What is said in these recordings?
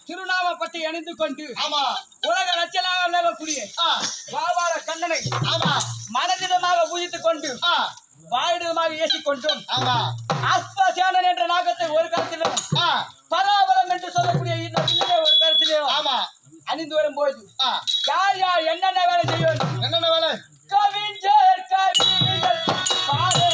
திருநாமப்பட்டி அணிந்து கொண்டு ஆமா உலக லட்சலாக விலகக்கூடிய ஆ, பாபால கண்ணனை ஆமா மனதிடமாக பூஜித்துக் கொண்டு ஆ, வாயிடமாக ஏசிக் கொண்டும் ஆமா அஸ்வசேனன் என்ற நாகத்தை ஒரு கருத்திலும் ஆ, பராபலம் என்று சொல்லக்கூடிய இந்த பிள்ளையை ஒரு கருத்திலும் ஆமா அணிந்து வரும்போது ஆ, யார் யார் என்னென்ன வேலை செய்ய வேண்டும் என்னென்ன வேலை கவிஞர் கவிகள் பாரு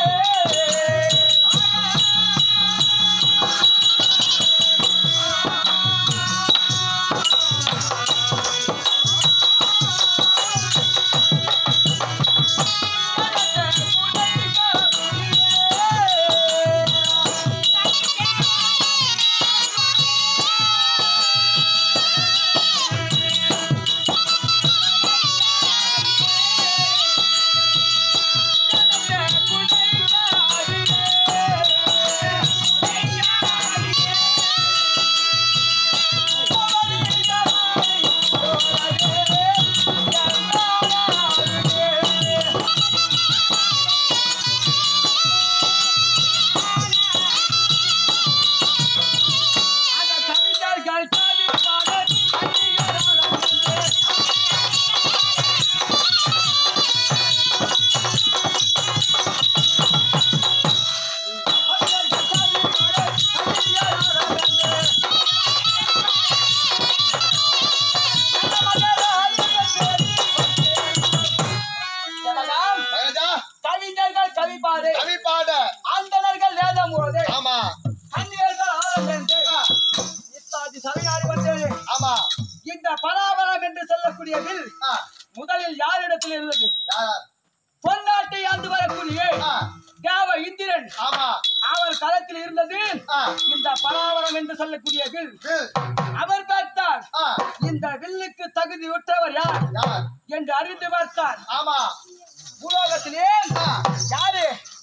கவிஞர்கள் கவி பாடல் ராஜா கவிஞர்கள் கவிப்பாடு கவி பாட ஆண்டவர்கள் வேதம் போது ஆமா கன்னியர்கள் ஆரம் என்று இத்தாதி சபையாடி வந்தது ஆமா இந்த பராபரம் என்று சொல்லக்கூடிய வில் ஆ, முதலில் யாரிடத்தில் இருந்தது யார் பொன்னாட்டை ஆண்டு வரக்கூடிய ஆ, தேவ இந்திரன் ஆமா அவர் களத்தில் இருந்தது ஆ, இந்த பராபரம் என்று சொல்லக்கூடிய வில் வில் அவர் பார்த்தார் ஆ, இந்த வில்லுக்கு தகுதி உற்றவர் யார் யார் என்று அறிந்து பார்த்தார் ஆமா பூலோகத்திலே ஆ, யாரு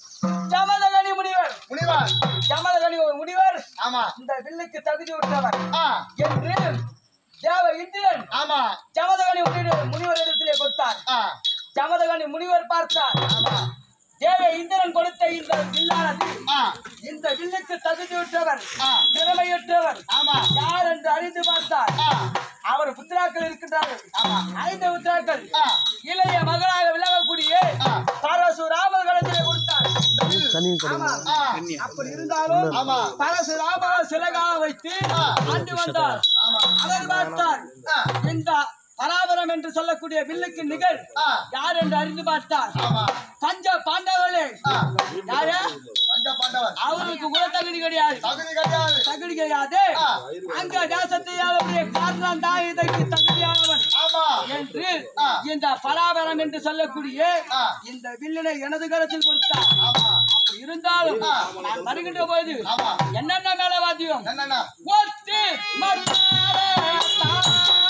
ஜமதகனி முனிவர் முனிவர் ஜமதகனி ஒரு முனிவர் ஆமா இந்த வில்லுக்கு தகுதி உற்றவர் ஆ, என்று தேவ இந்திரன் ஆமா ஜமதகனி முனிவர் முனிவர் இடத்திலே கொடுத்தார் ஆ, ஜமதகனி முனிவர் பார்த்தார் ஆமா தேவ இந்திரன் கொடுத்த இந்த வில்லானது ஆ, இந்த வில்லுக்கு தகுதியுற்றவர் ஆ, திறமையுற்றவர் ஆமா யார் என்று அறிந்து பார்த்தார் ஆ, அவர் புத்திராக்கள் இருக்கின்றார்கள் ஆமா ஐந்து புத்திராக்கள் ஆ, இளைய மகனாக விலகக்கூடிய ஆ. பரசுராமர் களத்திலே கொடுத்தார் ஆமா. ஆ, அப்படி இருந்தாலும் ஆமா பரசுராமர் சிலகாக வைத்து ஆ. ஆண்டு வந்தார் ஆமா அவர் பார்த்தார் ஆ, இந்த பராபரம் என்று சொல்லக்கூடிய வில்லுக்கு நிகழ் ஆ, யார் என்று அறிந்து பார்த்தார் ஆமா பஞ்ச பாண்டவர்களே ஆ, யாரு பஞ்ச பாண்டவர் அவருக்கு கூட தகுதி கிடையாது தகுதி கிடையாது தகுதி கிடையாது ஆ. அங்க தேசத்தை ஆளக்கூடிய காரணம் தான் இதற்கு தகுதியானவன் ஆமா என்று ஆ. இந்த பராபரம் என்று சொல்லக்கூடிய ஆ. இந்த வில்லினை எனது கரத்தில் கொடுத்தார் ஆமா அப்படி இருந்தாலும் ஆ. நான் வருகின்ற போது ஆமா என்னென்ன மேல வாத்தியம் என்னண்ணா ஒத்து மத்தாரே தாரே.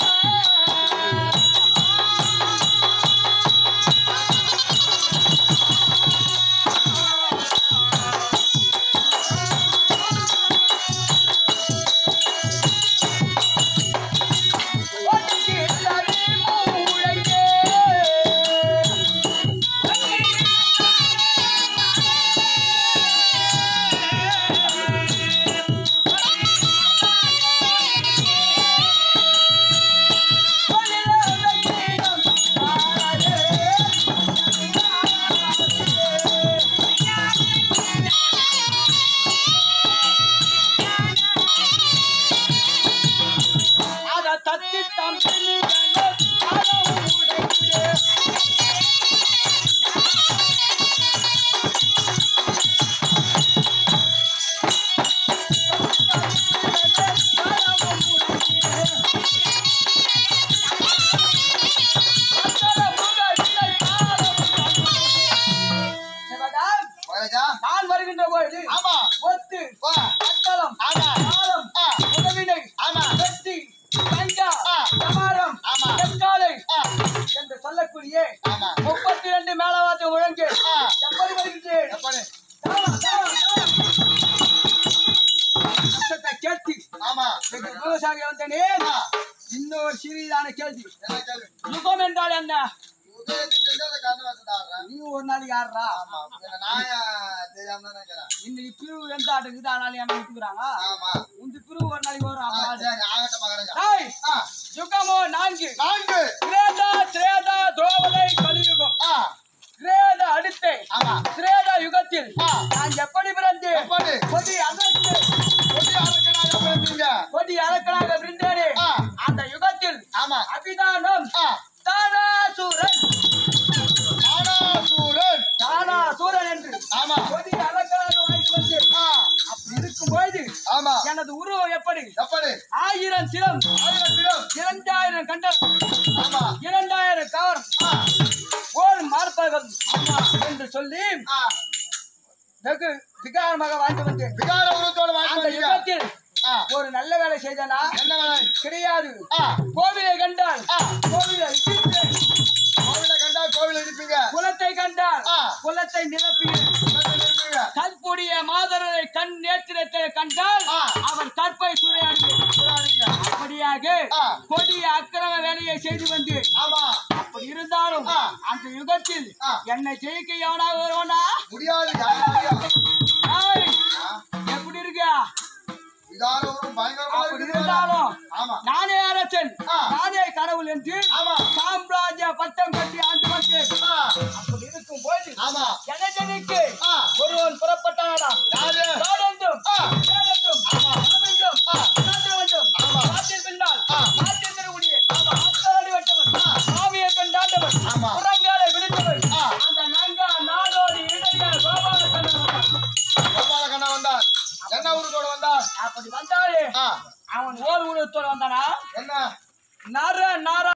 ஒத்தி தவி மூளையே. அத தத்தி தம்பி ராஜா நான் வருகின்ற போது ஆமா ஒத்து வா அத்தலம் ஆமா ஆலம் ஆ, உதவினை ஆமா வெட்டி கஞ்சா ஆ. சமாரம் ஆமா. தெற்காலை ஆ, என்று சொல்லக்கூடிய ஆமா முப்பத்தி ரெண்டு மேலவாத்து முழங்கு ஆ. எப்படி வருகின்றேன் எப்படி சத்தத்தை கேட்டு ஆமா வெகு விவசாயி வந்தனே ஆ, இன்னொரு சிறிதான கேள்வி என்ன கேள்வி யுகம் என்றால் என்ன உதயத்துக்கு தெரியாத காரணவாசம் நீ ஒரு நாள் யாருடா ஆமா என்ன நாயா தெரியாம தான் நினைக்கிறேன் இன்னைக்கு பிரிவு எந்த ஆட்டுக்குது அதனால என்ன விட்டுக்கிறாங்க ஆமா உங்க பிரிவு ஒரு நாளைக்கு வரும் ஆ, அப்ப அது- சரி ஆகட்டும் யுகமோ நான்கு நான்கு கிரேதா திரேதா துரோபதை கலியுகம் ஆ கிரேத அடுத்து ஆமா திரேத யுகத்தில் ஆ. நான் எப்படி பிறந்தேன் எப்படி கொடி அகற்று கொடி அரக்கனாக பிறந்தீங்க கொடி அரக்கனாக பிறந்தேனே ஆ. அந்த யுகத்தில் ஆமா அபிதானம் ஆ தானாசூரன் தானாசூரன் தானாசூரன் என்று ஆமா கொடி அரக்கனாக வாங்கி வந்தேன் ஆ அப்படி இருக்கும்போது ஆமா எனது உருவம் எப்படி எப்படி ஆயிரம் சிரம் ஆயிரத்திலும் இரண்டாயிரம் கண்டம் ஆமா இரண்டாயிரம் கவரம் ஆ ஓர் மார்பகம் ஆமா என்று சொல்லி ஆ வெகு விகாரமாக வாழ்ந்து வந்தேன் விகார உருவத்தோட அந்த வாழ்க்கை யுகத்தில் ஆ ஒரு நல்ல வேலை செய்தனா என்ன வேலை கிடையாது ஆ கோவிலை கண்டால் ஆ கோவிலை இடித்தேன். கோவில கண்டா கோவில் இடிப்பீங்க குலத்தை கண்டால் ஆ. குலத்தை நிரப்பினேன் குலத்தை நிறுத்துவீங்க. கற்புடைய மாதரரை கண் நேத்திரத்தை கண்டால் ஆ. அவர் கற்பை சூறையாடுவேன் புறாதீங்க. அப்படியாக ஆ. கொடிய அக்கிரம வேலையை செய்து வந்து ஆமா அப்படி இருந்தாலும் ஆ. அந்த யுகத்தில் ஆ. என்னை ஜெயிக்க எவனாக வருவானா முடியாது யாரும் முடியாது. ஆய், ஆ, எப்படி இருக்கா விகார உருவம் பயங்கரமா அப்படி இருக்குது. இருந்தாலும் ஆமா நானே அரசன் ஆ. நானே கடவுள் என்று ஆமா சாம்ராஜ்ய பட்டம் கட்டி ஆண்டு வந்தேன் ஆ, அப்படி இருக்கும் போது ஆமா ஜனஜனிக்கு ஆ, ஒருவன் புறப்பட்டானா யாரு நாடென்றும் ஆ. சேலென்றும் மனமென்றும் ஆ. சாத்திரமென்றும் ஆமா. நாட்டில் பின்னால் ஆ. நாட்டில் திருமுடியே ஆத்தாடி வட்டவன் சாமியை கண்டாண்டவன் ஆமா. புறங்காலை விடுத்தவன் ஆ. அந்த நங்கா நாடோடி இடைய கோபால கண்ணன் கோபால கண்ணா வந்தார் என்ன உருவத்தோட வந்தார் அப்படி வந்தாலே ஆ, அவன் ஓர் உருவத்தோடு வந்தானா என்ன நர நர